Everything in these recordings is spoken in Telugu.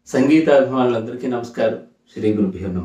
సంగీతాభిమానులందరికీ నమస్కారం శ్రీ గురుభ్యో నమ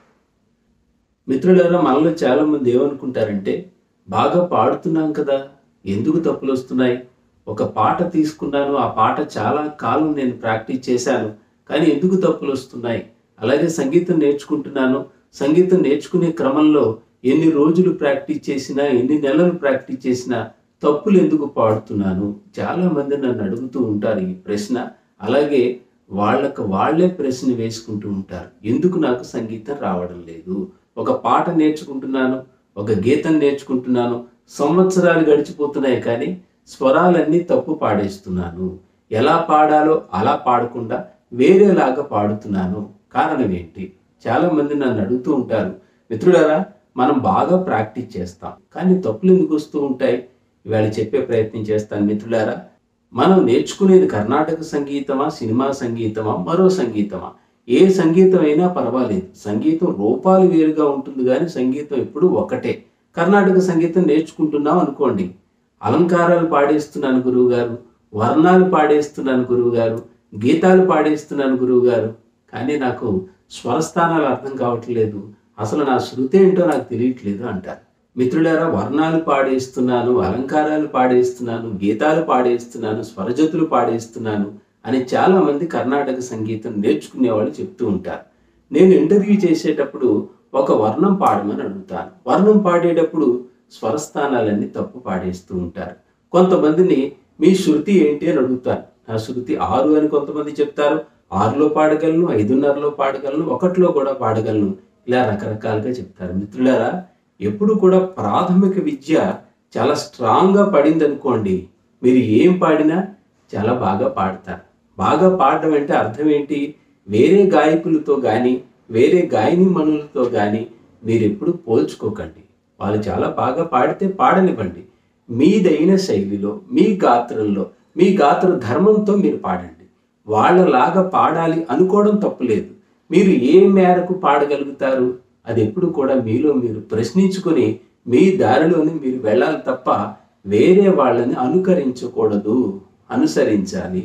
మిత్రులారా మనలో చాలా మంది ఏమనుకుంటారంటే బాగా పాడుతున్నాం కదా ఎందుకు తప్పులు వస్తున్నాయి ఒక పాట తీసుకున్నాను ఆ పాట చాలా కాలం నేను ప్రాక్టీస్ చేశాను కానీ ఎందుకు తప్పులు వస్తున్నాయి అలాగే సంగీతం నేర్చుకుంటున్నాను సంగీతం నేర్చుకునే క్రమంలో ఎన్ని రోజులు ప్రాక్టీస్ చేసినా ఎన్ని నెలలు ప్రాక్టీస్ చేసినా తప్పులు ఎందుకు పాడుతున్నాను చాలా మంది నన్ను అడుగుతూ ఉంటారు ఈ ప్రశ్న అలాగే వాళ్ళకు వాళ్ళే ప్రశ్న వేసుకుంటూ ఉంటారు ఎందుకు నాకు సంగీతం రావడం లేదు ఒక పాట నేర్చుకుంటున్నాను ఒక గీతం నేర్చుకుంటున్నాను సంవత్సరాలు గడిచిపోతున్నాయి కానీ స్వరాలన్నీ తప్పు పాడేస్తున్నాను ఎలా పాడాలో అలా పాడకుండా వేరేలాగా పాడుతున్నాను కారణం ఏంటి చాలా మంది నన్ను అడుగుతూ ఉంటారు మిత్రులారా మనం బాగా ప్రాక్టీస్ చేస్తాం కానీ తప్పులు ఎందుకు వస్తూ ఉంటాయి ఇవాళ చెప్పే ప్రయత్నం చేస్తాను మిత్రులారా మనం నేర్చుకునేది కర్ణాటక సంగీతమా సినిమా సంగీతమా మరో సంగీతమా ఏ సంగీతం అయినా పర్వాలేదు సంగీతం రూపాలు వేరుగా ఉంటుంది కానీ సంగీతం ఎప్పుడు ఒకటే కర్ణాటక సంగీతం నేర్చుకుంటున్నాం అనుకోండి అలంకారాలు పాడేస్తున్నాను గురువు గారు వర్ణాలు పాడేస్తున్నాను గురువు గారు గీతాలు పాడేస్తున్నాను గురువు గారు కానీ నాకు స్వరస్థానాలు అర్థం కావట్లేదు అసలు నా శృతి ఏంటో నాకు తెలియట్లేదు అంటారు మిత్రులారా వర్ణాలు పాడేస్తున్నాను అలంకారాలు పాడేస్తున్నాను గీతాలు పాడేస్తున్నాను స్వరజతులు పాడేస్తున్నాను అని చాలా మంది కర్ణాటక సంగీతం నేర్చుకునే వాళ్ళు చెప్తూ ఉంటారు నేను ఇంటర్వ్యూ చేసేటప్పుడు ఒక వర్ణం పాడమని అడుగుతాను వర్ణం పాడేటప్పుడు స్వరస్థానాలన్నీ తప్పు పాడేస్తూ ఉంటారు కొంతమందిని మీ శృతి ఏంటి అని అడుగుతాను నా శృతి ఆరు అని కొంతమంది చెప్తారు ఆరులో పాడగలను ఐదున్నరలో పాడగలను ఒకటిలో కూడా పాడగలను ఇలా రకరకాలుగా చెప్తారు మిత్రులారా ఎప్పుడు కూడా ప్రాథమిక విద్య చాలా స్ట్రాంగ్గా పడింది అనుకోండి మీరు ఏం పాడినా చాలా బాగా పాడతారు బాగా పాడడం అంటే అర్థం ఏంటి వేరే గాయకులతో కానీ వేరే గాయని మనులతో కానీ మీరు ఎప్పుడు పోల్చుకోకండి వాళ్ళు చాలా బాగా పాడితే పాడనివ్వండి మీదైన శైలిలో మీ గాత్రంలో మీ గాత్ర ధర్మంతో మీరు పాడండి వాళ్ళలాగా పాడాలి అనుకోవడం తప్పులేదు మీరు ఏ మేరకు పాడగలుగుతారు అది ఎప్పుడు కూడా మీలో మీరు ప్రశ్నించుకొని మీ దారిలోని మీరు వెళ్ళాలి తప్ప వేరే వాళ్ళని అనుకరించకూడదు అనుసరించాలి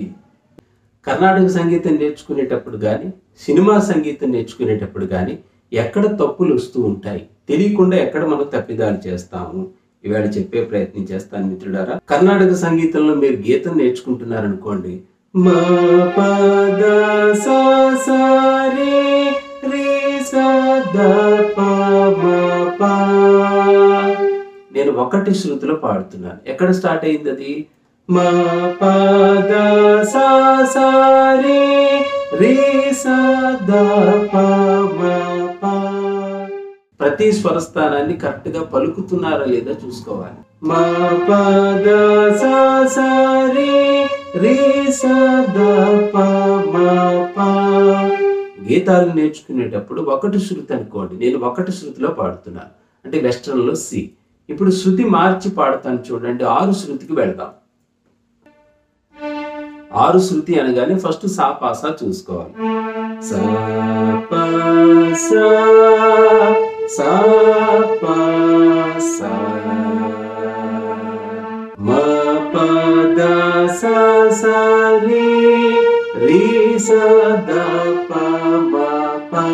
కర్ణాటక సంగీతం నేర్చుకునేటప్పుడు కానీ సినిమా సంగీతం నేర్చుకునేటప్పుడు కానీ ఎక్కడ తప్పులు వస్తూ ఉంటాయి తెలియకుండా ఎక్కడ మనం తప్పిదాలు చేస్తాము ఇవాళ చెప్పే ప్రయత్నం చేస్తాను మిత్రుడారా కర్ణాటక సంగీతంలో మీరు గీతం నేర్చుకుంటున్నారనుకోండి మా పద సా సా రే రే సా ద ప మ ప. నేను ఒకటి శృతిలో పాడుతున్నాను ఎక్కడ స్టార్ట్ అయింది అది మా పద సా సా రే రే సా ద ప మ ప. ప్రతి స్వరస్థానాన్ని కరెక్ట్ గా పలుకుతున్నారా లేదా చూసుకోవాలి మా పద సా సా రే రే సా ద ప మ ప. గీతాలు నేర్చుకునేటప్పుడు ఒకటి శృతి అనుకోండి నేను ఒకటి శృతిలో పాడుతున్నాను అంటే వెస్ట్రన్ లో సి ఇప్పుడు శృతి మార్చి పాడుతాను చూడండి ఆరు శృతికి వెళ్దాం ఆరు శృతి అనగానే ఫస్ట్ సా పాసా చూసుకోవాలి సా పా సా సా పా సా మ ప the saw saw ray ray saw the ప మ ప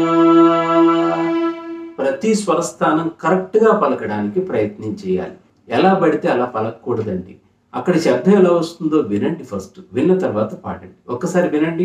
ప్రతి స్వరస్థానం కరెక్ట్ గా పలకడానికి ప్రయత్నం చేయాలి ఎలా పడితే అలా పలకకూడదండి అక్కడ శబ్దం ఎలా వస్తుందో వినండి ఫస్ట్ విన్న తర్వాత పాడండి ఒక్కసారి వినండి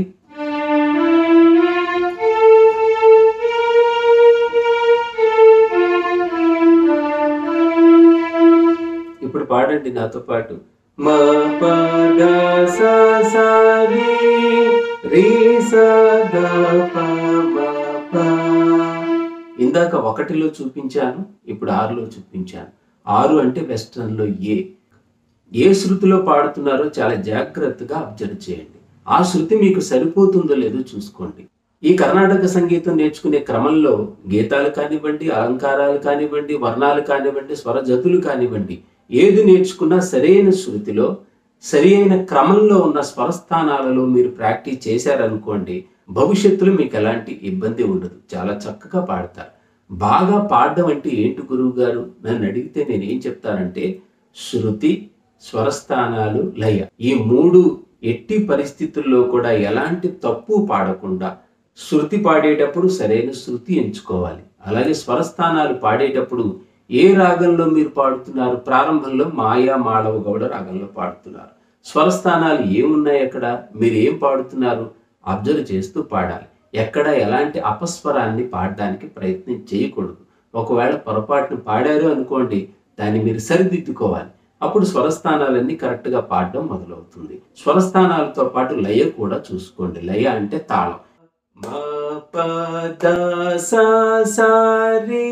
ఇప్పుడు పాడండి నాతో పాటు మా పద సా సా రే రే సా ద ప మ ప. ఇందాక ఒకటిలో చూపించాను ఇప్పుడు ఆరులో చూపించాను ఆరు అంటే వెస్ట్రన్ లో ఏ ఏ శృతిలో పాడుతున్నారో చాలా జాగ్రత్తగా అబ్జర్వ్ చేయండి ఆ శృతి మీకు సరిపోతుందో లేదో చూసుకోండి ఈ కర్ణాటక సంగీతం నేర్చుకునే క్రమంలో గీతాలు కానివ్వండి అలంకారాలు కానివ్వండి వర్ణాలు కానివ్వండి స్వరజతులు కానివ్వండి ఏది నేర్చుకున్నా సరైన శృతిలో సరి అయిన క్రమంలో ఉన్న స్వరస్థానాలలో మీరు ప్రాక్టీస్ చేశారనుకోండి భవిష్యత్తులో మీకు ఎలాంటి ఇబ్బంది ఉండదు చాలా చక్కగా పాడతారు బాగా పాడడం అంటే ఏంటి గురువు గారు నన్ను అడిగితే నేను ఏం చెప్తానంటే శృతి స్వరస్థానాలు లయ ఈ మూడు ఎట్టి పరిస్థితుల్లో కూడా ఎలాంటి తప్పు పాడకుండా శృతి పాడేటప్పుడు సరైన శృతి ఎంచుకోవాలి అలాగే స్వరస్థానాలు పాడేటప్పుడు ఏ రాగంలో మీరు పాడుతున్నారు ప్రారంభంలో మాయా మాళవ గౌడ రాగంలో పాడుతున్నారు స్వరస్థానాలు ఏమున్నాయి అక్కడ మీరు ఏం పాడుతున్నారు అబ్జర్వ్ చేస్తూ పాడాలి ఎక్కడ ఎలాంటి అపస్వరాన్ని పాడడానికి ప్రయత్నం చేయకూడదు ఒకవేళ పొరపాటును పాడారు అనుకోండి దాన్ని మీరు సరిదిద్దుకోవాలి అప్పుడు స్వరస్థానాలన్నీ కరెక్ట్గా పాడడం మొదలవుతుంది స్వరస్థానాలతో పాటు లయ కూడా చూసుకోండి లయ అంటే తాళం మా ప ద స స రే.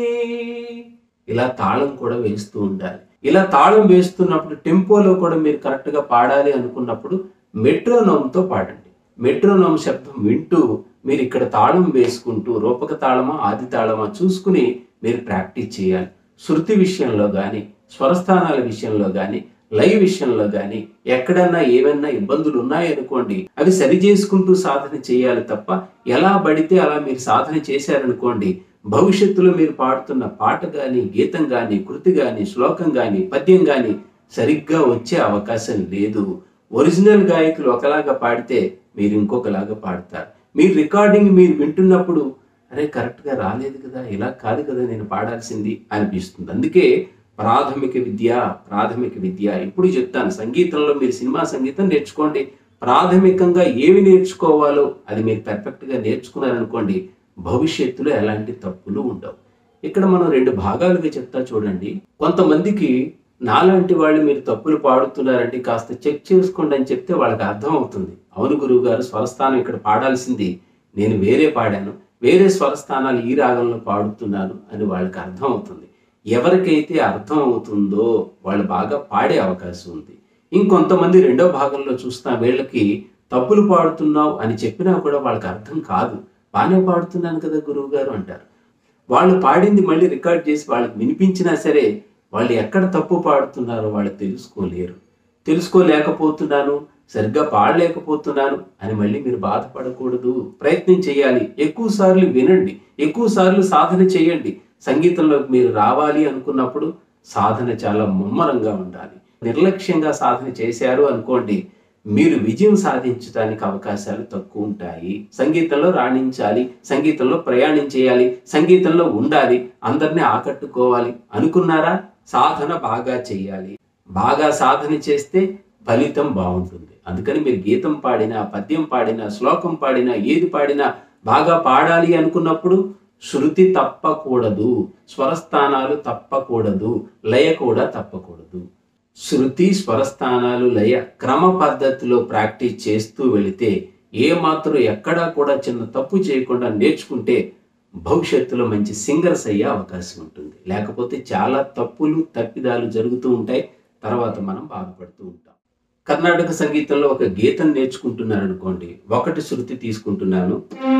ఇలా తాళం కూడా వేస్తూ ఉండాలి ఇలా తాళం వేస్తున్నప్పుడు టెంపోలో కూడా మీరు కరెక్ట్గా పాడాలి అనుకున్నప్పుడు మెట్రోనోమ్తో పాడండి మెట్రోనోమ్ శబ్దం వింటూ మీరు ఇక్కడ తాళం వేసుకుంటూ రూపక తాళమా ఆది తాళమా చూసుకుని మీరు ప్రాక్టీస్ చేయాలి శృతి విషయంలో కానీ స్వరస్థానాల విషయంలో కానీ లయ విషయంలో కానీ ఎక్కడన్నా ఏమన్నా ఇబ్బందులు ఉన్నాయనుకోండి అవి సరి చేసుకుంటూ సాధన చేయాలి తప్ప ఎలా పడితే అలా మీరు సాధన చేశారనుకోండి భవిష్యత్తులో మీరు పాడుతున్న పాట కానీ గీతం కానీ కృతి కానీ శ్లోకం కానీ పద్యం కానీ సరిగ్గా వచ్చే అవకాశం లేదు ఒరిజినల్ గాయకులు ఒకలాగా పాడితే మీరు ఇంకొకలాగా పాడతారు మీరు రికార్డింగ్ మీరు వింటున్నప్పుడు అరే కరెక్ట్గా రాలేదు కదా ఇలా కాదు కదా నేను పాడాల్సింది అనిపిస్తుంది అందుకే ప్రాథమిక విద్య ప్రాథమిక విద్య ఇప్పుడు చెప్తాను సంగీతంలో మీరు సినిమా సంగీతం నేర్చుకోండి ప్రాథమికంగా ఏమి నేర్చుకోవాలో అది మీరు పర్ఫెక్ట్గా నేర్చుకున్నారనుకోండి భవిష్యత్తులో ఎలాంటి తప్పులు ఉండవు ఇక్కడ మనం రెండు భాగాలుగా చెప్తా చూడండి కొంతమందికి నాలాంటి వాళ్ళు మీరు తప్పులు పాడుతున్నారంటే కాస్త చెక్ చేసుకోండి అని చెప్తే వాళ్ళకి అర్థం అవుతుంది అవును గురువు గారు స్వరస్థానం ఇక్కడ పాడాల్సింది నేను వేరే పాడాను వేరే స్వరస్థానాలు ఈ రాగంలో పాడుతున్నాను అని వాళ్ళకి అర్థం అవుతుంది ఎవరికైతే అర్థం అవుతుందో వాళ్ళు బాగా పాడే అవకాశం ఉంది ఇంకొంతమంది రెండో భాగంలో చూస్తా వీళ్ళకి తప్పులు పాడుతున్నావు అని చెప్పినా కూడా వాళ్ళకి అర్థం కాదు బాగానే పాడుతున్నాను కదా గురువు గారు అంటారు వాళ్ళు పాడింది మళ్ళీ రికార్డ్ చేసి వాళ్ళకి వినిపించినా సరే వాళ్ళు ఎక్కడ తప్పు పాడుతున్నారో వాళ్ళు తెలుసుకోలేరు తెలుసుకోలేకపోతున్నాను సరిగ్గా పాడలేకపోతున్నాను అని మళ్ళీ మీరు బాధపడకూడదు ప్రయత్నం చేయాలి ఎక్కువ సార్లు వినండి ఎక్కువ సార్లు సాధన చేయండి సంగీతంలోకి మీరు రావాలి అనుకున్నప్పుడు సాధన చాలా ముమ్మరంగా ఉండాలి నిర్లక్ష్యంగా సాధన చేశారు అనుకోండి మీరు విజయం సాధించడానికి అవకాశాలు తక్కువ ఉంటాయి సంగీతంలో రాణించాలి సంగీతంలో ప్రయాణం చేయాలి సంగీతంలో ఉండాలి అందరినీ ఆకట్టుకోవాలి అనుకున్నారా సాధన బాగా చేయాలి బాగా సాధన చేస్తే ఫలితం బాగుంటుంది అందుకని మీరు గీతం పాడినా పద్యం పాడినా శ్లోకం పాడినా ఏది పాడినా బాగా పాడాలి అనుకున్నప్పుడు శృతి తప్పకూడదు స్వరస్థానాలు తప్పకూడదు లయ కూడా తప్పకూడదు శృతి స్వరస్థానాలు లయ క్రమ పద్ధతిలో ప్రాక్టీస్ చేస్తూ వెళితే ఏ మాత్రం ఎక్కడా కూడా చిన్న తప్పు చేయకుండా నేర్చుకుంటే భవిష్యత్తులో మంచి సింగర్స్ అయ్యే అవకాశం ఉంటుంది లేకపోతే చాలా తప్పులు తప్పిదాలు జరుగుతూ ఉంటాయి తర్వాత మనం బాధపడుతూ ఉంటాం కర్ణాటక సంగీతంలో ఒక గీతం నేర్చుకుంటున్నారు అనుకోండి ఒకటి శృతి తీసుకుంటున్నాను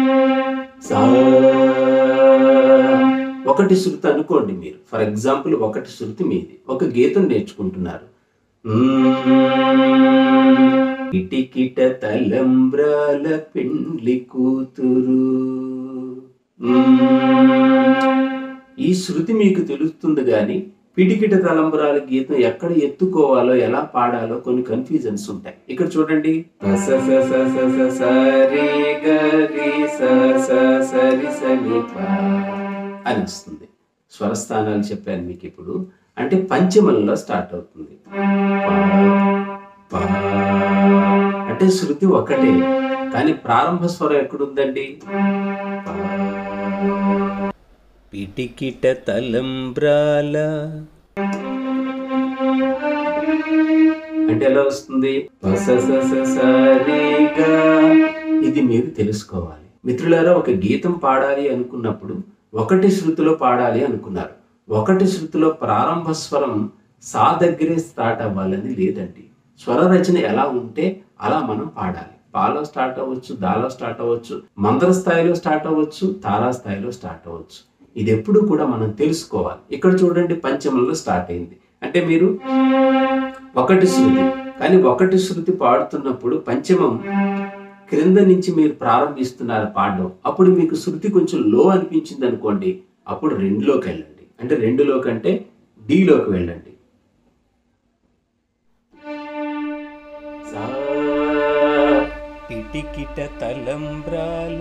సా ఒకటి శృతి అనుకోండి మీరు ఫర్ ఎగ్జాంపుల్ ఒకటి శృతి మీది ఒక గీతం నేర్చుకుంటున్నారు ఇటికిట తలంబ్రాల పెండ్లి కూతురు ఈ శృతి మీకు తెలుస్తుంది కానీ పిడికిట తలంబరాల గీతం ఎక్కడ ఎత్తుకోవాలో ఎలా పాడాలో కొన్ని కన్ఫ్యూజన్స్ ఉంటాయి ఇక్కడ చూడండి స స స స స స రే గ రే స స స రి స ని ప అని వస్తుంది స్వరస్థానాలు చెప్పాను మీకు ఇప్పుడు అంటే పంచమంలో స్టార్ట్ అవుతుంది ప, ప. అంటే శృతి ఒకటే కానీ ప్రారంభ స్వరం ఎక్కడుందండి ప. పిటికిట తలంబ్రాల అంటే ఎలా వస్తుంది ప స స స స రే గ. ఇది మీరు తెలుసుకోవాలి మిత్రులారా ఒక గీతం పాడాలి అనుకున్నప్పుడు ఒకటి శృతిలో పాడాలి అనుకున్నారు ఒకటి శృతిలో ప్రారంభ స్వరం సా దగ్గరే స్టార్ట్ అవ్వాలని లేదండి స్వర రచన ఎలా ఉంటే అలా మనం పాడాలి పాలో స్టార్ట్ అవ్వచ్చు దాలో స్టార్ట్ అవ్వచ్చు మందర స్థాయిలో స్టార్ట్ అవ్వచ్చు తారా స్థాయిలో స్టార్ట్ అవ్వచ్చు ఇది ఎప్పుడు కూడా మనం తెలుసుకోవాలి ఇక్కడ చూడండి పంచమంలో స్టార్ట్ అయింది అంటే మీరు ఒకటి శృతి కానీ ఒకటి శృతి పాడుతున్నప్పుడు పంచమం క్రింద నుంచి మీరు ప్రారంభిస్తున్నారు పాడడం అప్పుడు మీకు శృతి కొంచెం లో అనిపించింది అనుకోండి అప్పుడు రెండులోకి వెళ్ళండి అంటే రెండులో కంటే డిలోకి వెళ్ళండి సా టికిట తలంబ్రాల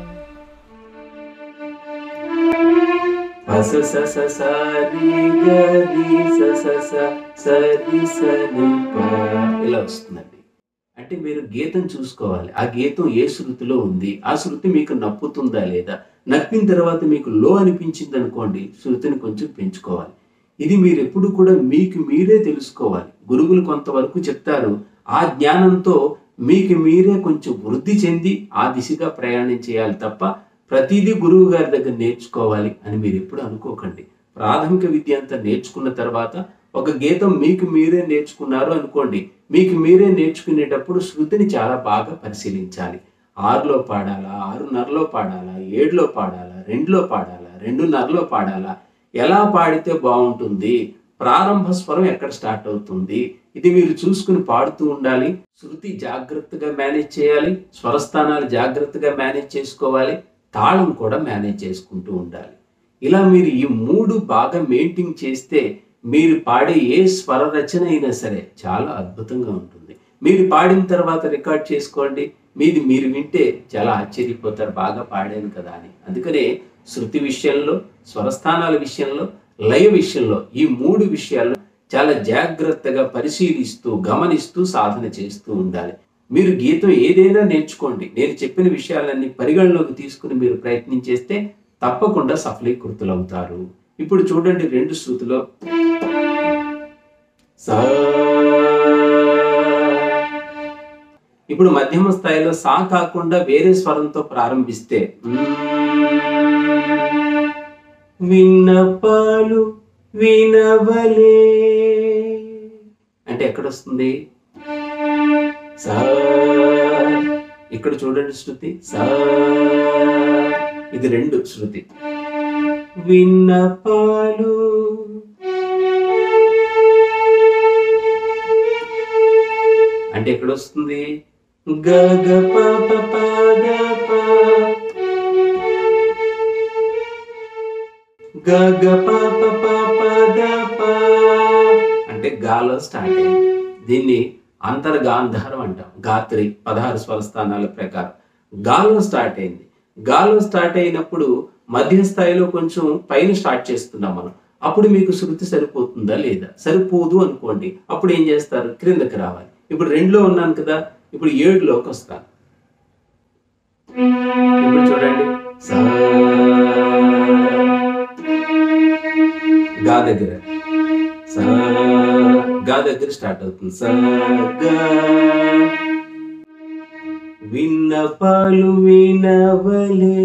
పస స స స రి గ రి స స స స రి స ని ప ఇలా వస్తుందండి అంటే మీరు గీతం చూసుకోవాలి ఆ గీతం ఏ శృతిలో ఉంది ఆ శృతి మీకు నప్పుతుందా లేదా నప్పిన తర్వాత మీకు లో అనిపించింది అనుకోండి శృతిని కొంచెం పెంచుకోవాలి ఇది మీరు ఎప్పుడు కూడా మీకు మీరే తెలుసుకోవాలి గురువులు కొంతవరకు చెప్తారు ఆ జ్ఞానంతో మీకు మీరే కొంచెం వృద్ధి చెంది ఆ దిశగా ప్రయాణం చేయాలి తప్ప ప్రతిదీ గురువు గారి దగ్గర నేర్చుకోవాలి అని మీరు ఎప్పుడు అనుకోకండి ప్రాథమిక విద్య అంతా నేర్చుకున్న తర్వాత ఒక గీతం మీకు మీరే నేర్చుకున్నారు అనుకోండి మీకు మీరే నేర్చుకునేటప్పుడు శృతిని చాలా బాగా పరిశీలించాలి ఆరులో పాడాలా ఆరున్నరలో పాడాలా ఏడులో పాడాలా రెండులో పాడాలా రెండున్నరలో పాడాలా ఎలా పాడితే బాగుంటుంది ప్రారంభ స్వరం ఎక్కడ స్టార్ట్ అవుతుంది ఇది మీరు చూసుకుని పాడుతూ ఉండాలి శృతి జాగ్రత్తగా మేనేజ్ చేయాలి స్వరస్థానాలు జాగ్రత్తగా మేనేజ్ చేసుకోవాలి తాళం కూడా మేనేజ్ చేసుకుంటూ ఉండాలి ఇలా మీరు ఈ మూడు బాగా మెయింటైన్ చేస్తే మీరు పాడే ఏ స్వర రచన అయినా సరే చాలా అద్భుతంగా ఉంటుంది మీరు పాడిన తర్వాత రికార్డ్ చేసుకోండి మీది మీరు వింటే చాలా ఆశ్చర్యపోతారు బాగా పాడాను కదా అని అందుకనే శృతి విషయంలో స్వరస్థానాల విషయంలో లయ విషయంలో ఈ మూడు విషయాల్లో చాలా జాగ్రత్తగా పరిశీలిస్తూ గమనిస్తూ సాధన చేస్తూ ఉండాలి మీరు గీతం ఏదైనా నేర్చుకోండి నేను చెప్పిన విషయాలన్నీ పరిగణలోకి తీసుకుని మీరు ప్రయత్నం చేస్తే తప్పకుండా సఫలీకృతులవుతారు ఇప్పుడు చూడండి రెండు శృతిలో సా ఇప్పుడు మధ్యమ స్థాయిలో సా కాకుండా వేరే స్వరంతో ప్రారంభిస్తే విన్నపాలు వినవలే అంటే ఎక్కడొస్తుంది సా ఇక్కడ చూడండి శృతి సా ఇది రెండు శృతి విన్నపాలు అంటే ఎక్కడ వస్తుంది గ గ ప ప ప ద ప గ గ ప ప ప ప ద ప అంటే గాలో స్టార్ట్ అయింది దీన్ని అంతర్గాంధారం అంటాం గాత్రి పదహారు స్వరస్థానాల ప్రకారం గాలో స్టార్ట్ అయింది గాలో స్టార్ట్ అయినప్పుడు మధ్య స్థాయిలో కొంచెం పైన స్టార్ట్ చేస్తున్నాం మనం అప్పుడు మీకు శృతి సరిపోతుందా లేదా సరిపోదు అనుకోండి అప్పుడు ఏం చేస్తారు క్రిందకి రావాలి ఇప్పుడు రెండులో ఉన్నాను కదా ఇప్పుడు ఏడులోకి వస్తాను ఇప్పుడు చూడండి సా గా దగ్గర సా గా దగ్గర స్టార్ట్ అవుతుంది సా గా విన్నపాలు వినవలే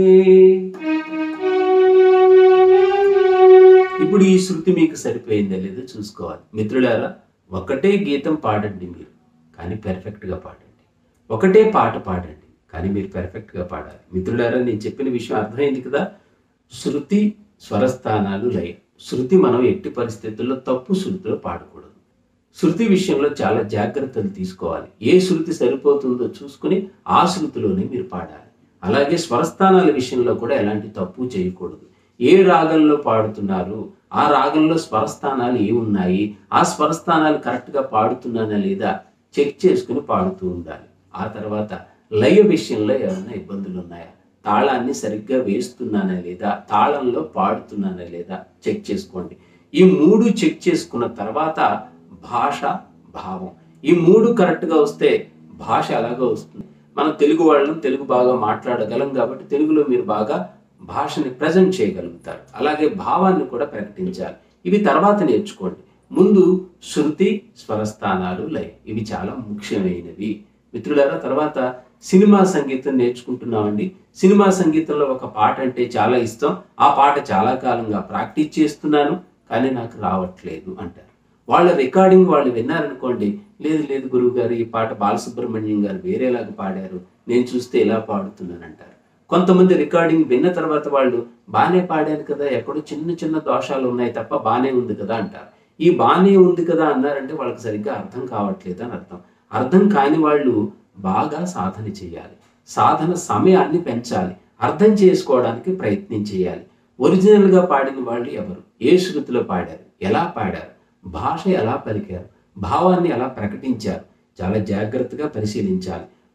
ఇప్పుడు ఈ శృతి మీకు సరిపోయిందా లేదో చూసుకోవాలి మిత్రులారా ఒకటే గీతం పాడండి మీరు కానీ పెర్ఫెక్ట్గా పాడండి ఒకటే పాట పాడండి కానీ మీరు పెర్ఫెక్ట్గా పాడాలి మిత్రులారా నేను చెప్పిన విషయం అర్థమైంది కదా శృతి స్వరస్థానాలు లయ శృతి మనం ఎట్టి పరిస్థితుల్లో తప్పు శృతిలో పాడకూడదు శృతి విషయంలో చాలా జాగ్రత్తలు తీసుకోవాలి ఏ శృతి సరిపోతుందో చూసుకుని ఆ శృతిలోనే మీరు పాడాలి అలాగే స్వరస్థానాల విషయంలో కూడా ఎలాంటి తప్పు చేయకూడదు ఏ రాగంలో పాడుతున్నారు ఆ రాగంలో స్వరస్థానాలు ఏ ఉన్నాయి ఆ స్వరస్థానాలు కరెక్ట్గా పాడుతున్నానా లేదా చెక్ చేసుకుని పాడుతూ ఉండాలి ఆ తర్వాత లయ విషయంలో ఏమైనా ఇబ్బందులు ఉన్నాయా తాళాన్ని సరిగ్గా వేస్తున్నానా లేదా తాళంలో పాడుతున్నానా లేదా చెక్ చేసుకోండి ఈ మూడు చెక్ చేసుకున్న తర్వాత భాష భావం ఈ మూడు కరెక్ట్గా వస్తే భాష అలాగా వస్తుంది మనం తెలుగు వాళ్ళం తెలుగు బాగా మాట్లాడగలం కాబట్టి తెలుగులో మీరు బాగా భాషని ప్రజెంట్ చేయగలుగుతారు అలాగే భావాన్ని కూడా ప్రకటించాలి ఇవి తర్వాత నేర్చుకోండి ముందు శృతి స్వరస్థానాలు లయ ఇవి చాలా ముఖ్యమైనవి మిత్రులారా తర్వాత సినిమా సంగీతం నేర్చుకుంటున్నామండి సినిమా సంగీతంలో ఒక పాట అంటే చాలా ఇష్టం ఆ పాట చాలా కాలంగా ప్రాక్టీస్ చేస్తున్నాను కానీ నాకు రావట్లేదు అంటారు వాళ్ళ రికార్డింగ్ వాళ్ళు విన్నారనుకోండి లేదు లేదు గురువు గారు ఈ పాట బాలసుబ్రహ్మణ్యం గారు వేరేలాగా పాడారు నేను చూస్తే ఇలా పాడుతున్నాను అంటారు కొంతమంది రికార్డింగ్ విన్న తర్వాత వాళ్ళు బాగానే పాడాను కదా ఎక్కడో చిన్న చిన్న దోషాలు ఉన్నాయి తప్ప బాగానే ఉంది కదా అంటారు ఈ బాగానే ఉంది కదా అన్నారంటే వాళ్ళకి సరిగ్గా అర్థం కావట్లేదు అని అర్థం అర్థం కాని వాళ్ళు బాగా సాధన చేయాలి సాధన సమయాన్ని పెంచాలి అర్థం చేసుకోవడానికి ప్రయత్నం చేయాలి ఒరిజినల్గా పాడిన వాళ్ళు ఎవరు ఏ శృతిలో పాడారు ఎలా పాడారు భాష ఎలా పలికారు భావాన్ని ఎలా ప్రకటించారు చాలా జాగ్రత్తగా పరిశీలించాలి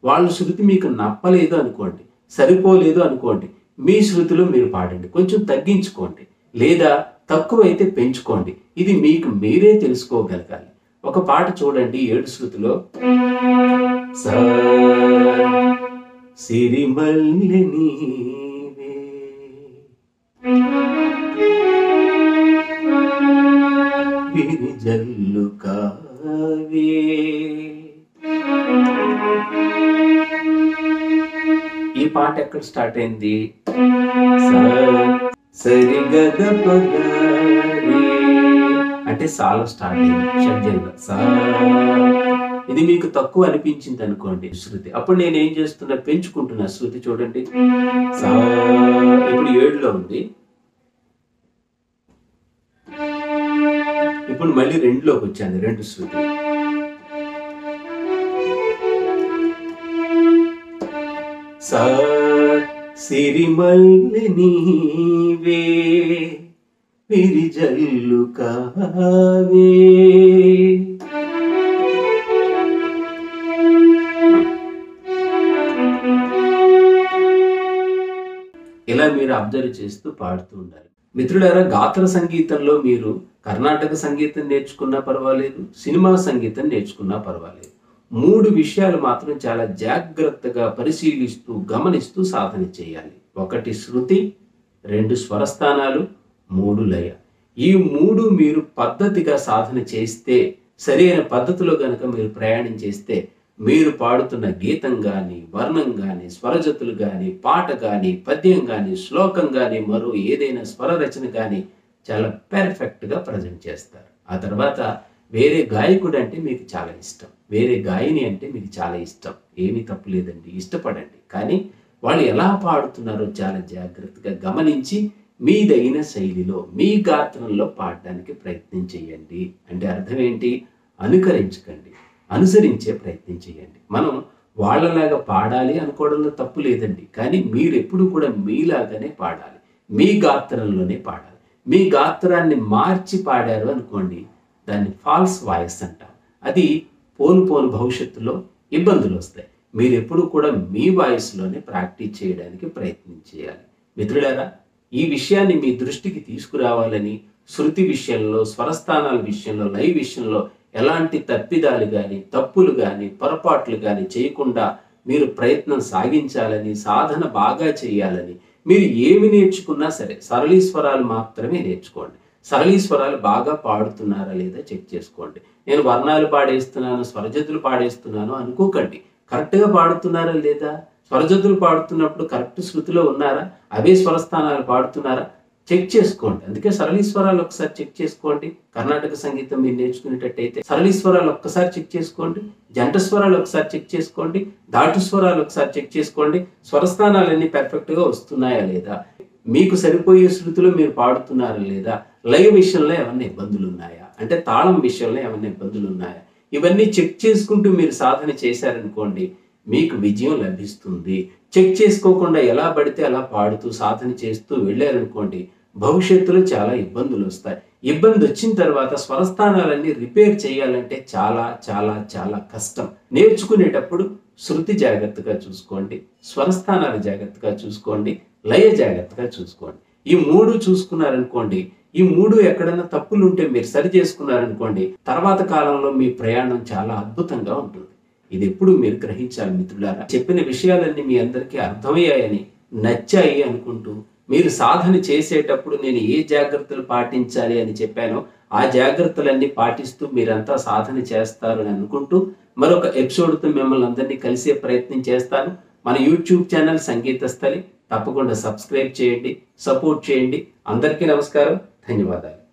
వాళ్ళ శృతి మీకు నప్పలేదు అనుకోండి సరిపోలేదు అనుకోండి మీ శృతిలో మీరు పాడండి కొంచెం తగ్గించుకోండి లేదా తక్కువైతే పెంచుకోండి ఇది మీకు మీరే తెలుసుకోగలగాలి ఒక పాట చూడండి ఏడు శృతిలో సా సిరిమల్లె నీవే విరిజల్లు కావే ఈ పాట ఎక్కడ స్టార్ట్ అయింది స- సరిగద పగారే. అంటే సాలో స్టార్ట్ అయింది షడ్జంలో సా ఇది మీకు తక్కువ అనిపించింది అనుకోండి శృతి అప్పుడు నేను ఏం చేస్తున్నా పెంచుకుంటున్నా శృతి చూడండి సా ఇప్పుడు ఏడులో ఉంది ఇప్పుడు మళ్ళీ రెండులోకి వచ్చాను రెండు శృతి సా సిరిమల్లి నీవే విరిజల్లు కావే ఇలా మీరు అబ్జర్వ్ చేస్తూ పాడుతూ ఉండాలి మిత్రులారా గాత్ర సంగీతంలో మీరు కర్ణాటక సంగీతం నేర్చుకున్నా పర్వాలేదు సినిమా సంగీతం నేర్చుకున్నా పర్వాలేదు మూడు విషయాలు మాత్రం చాలా జాగ్రత్తగా పరిశీలిస్తూ గమనిస్తూ సాధన చేయాలి ఒకటి శృతి రెండు స్వరస్థానాలు మూడు లయ ఈ మూడు మీరు పద్ధతిగా సాధన చేస్తే సరైన పద్ధతిలో గనక మీరు ప్రయాణం చేస్తే మీరు పాడుతున్న గీతం కానీ వర్ణం కానీ స్వరజతులు కానీ పాట కానీ పద్యం కానీ శ్లోకం కానీ మరో ఏదైనా స్వర రచన కానీ చాలా పెర్ఫెక్ట్గా ప్రజెంట్ చేస్తారు ఆ తర్వాత వేరే గాయకుడు అంటే మీకు చాలా ఇష్టం వేరే గాయని అంటే మీకు చాలా ఇష్టం ఏమీ తప్పు లేదండి ఇష్టపడండి కానీ వాళ్ళు ఎలా పాడుతున్నారో చాలా జాగ్రత్తగా గమనించి మీదైన శైలిలో మీ గాత్రంలో పాడడానికి ప్రయత్నం చేయండి అంటే అర్థం ఏంటి అనుకరించకండి అనుసరించే ప్రయత్నం చేయండి మనం వాళ్ళలాగా పాడాలి అనుకోవడంలో తప్పు లేదండి కానీ మీరు ఎప్పుడు కూడా మీలాగానే పాడాలి మీ గాత్రంలోనే పాడాలి మీ గాత్రాన్ని మార్చి పాడారు అనుకోండి దాన్ని ఫాల్స్ వాయిస్ అంటాం అది పోను పోను భవిష్యత్తులో ఇబ్బందులు వస్తాయి మీరు ఎప్పుడు కూడా మీ వాయిస్లోనే ప్రాక్టీస్ చేయడానికి ప్రయత్నం చేయాలి మిత్రులారా ఈ విషయాన్ని మీ దృష్టికి తీసుకురావాలని శృతి విషయంలో స్వరస్థానాల విషయంలో లయ విషయంలో ఎలాంటి తప్పిదాలు కానీ తప్పులు కానీ పొరపాట్లు కానీ చేయకుండా మీరు ప్రయత్నం సాగించాలని సాధన బాగా చేయాలని మీరు ఏమి నేర్చుకున్నా సరే సరళీస్వరాలు మాత్రమే నేర్చుకోండి సరళీస్వరాలు బాగా పాడుతున్నారా లేదా చెక్ చేసుకోండి నేను వర్ణాలు పాడేస్తున్నాను స్వరజతులు పాడేస్తున్నాను అనుకోకండి కరెక్ట్గా పాడుతున్నారా లేదా స్వరజతులు పాడుతున్నప్పుడు కరెక్ట్ శృతిలో ఉన్నారా అవే స్వరస్థానాలు పాడుతున్నారా చెక్ చేసుకోండి అందుకే సరళీస్వరాలు ఒకసారి చెక్ చేసుకోండి కర్ణాటక సంగీతం మీరు నేర్చుకునేటట్టయితే సరళీస్వరాలు ఒక్కసారి చెక్ చేసుకోండి జంట స్వరాలు ఒకసారి చెక్ చేసుకోండి దాటు స్వరాలు ఒకసారి చెక్ చేసుకోండి స్వరస్థానాలన్నీ perfect గా వస్తున్నాయా లేదా మీకు సరిపోయే శృతిలో మీరు పాడుతున్నారా లేదా లయ విషయంలో ఏమన్నా ఇబ్బందులు ఉన్నాయా అంటే తాళం విషయంలో ఏమన్నా ఇబ్బందులు ఉన్నాయా ఇవన్నీ చెక్ చేసుకుంటూ మీరు సాధన చేశారనుకోండి మీకు విజయం లభిస్తుంది చెక్ చేసుకోకుండా ఎలా పడితే అలా పాడుతూ సాధన చేస్తూ వెళ్ళారనుకోండి భవిష్యత్తులో చాలా ఇబ్బందులు వస్తాయి ఇబ్బంది వచ్చిన తర్వాత స్వరస్థానాలన్నీ రిపేర్ చేయాలంటే చాలా చాలా చాలా కష్టం నేర్చుకునేటప్పుడు శృతి జాగ్రత్తగా చూసుకోండి స్వరస్థానాలు జాగ్రత్తగా చూసుకోండి లయ జాగ్రత్తగా చూసుకోండి ఈ మూడు చూసుకున్నారనుకోండి ఈ మూడు ఎక్కడైనా తప్పులు ఉంటే మీరు సరి చేసుకున్నారనుకోండి తర్వాత కాలంలో మీ ప్రయాణం చాలా అద్భుతంగా ఉంటుంది ఇది ఎప్పుడు మీరు గ్రహించాలి మిత్రులారా చెప్పిన విషయాలన్నీ మీ అందరికీ అర్థమయ్యాయని నచ్చాయి అనుకుంటూ మీరు సాధన చేసేటప్పుడు నేను ఏ జాగ్రత్తలు పాటించాలి అని చెప్పానో ఆ జాగ్రత్తలన్నీ పాటిస్తూ మీరంతా సాధన చేస్తారు అని అనుకుంటూ మరొక ఎపిసోడ్తో మిమ్మల్ని అందరినీ కలిసే ప్రయత్నం చేస్తాను మన యూట్యూబ్ ఛానల్ సంగీత స్థలి తప్పకుండా సబ్స్క్రైబ్ చేయండి సపోర్ట్ చేయండి అందరికీ నమస్కారం ధన్యవాదాలు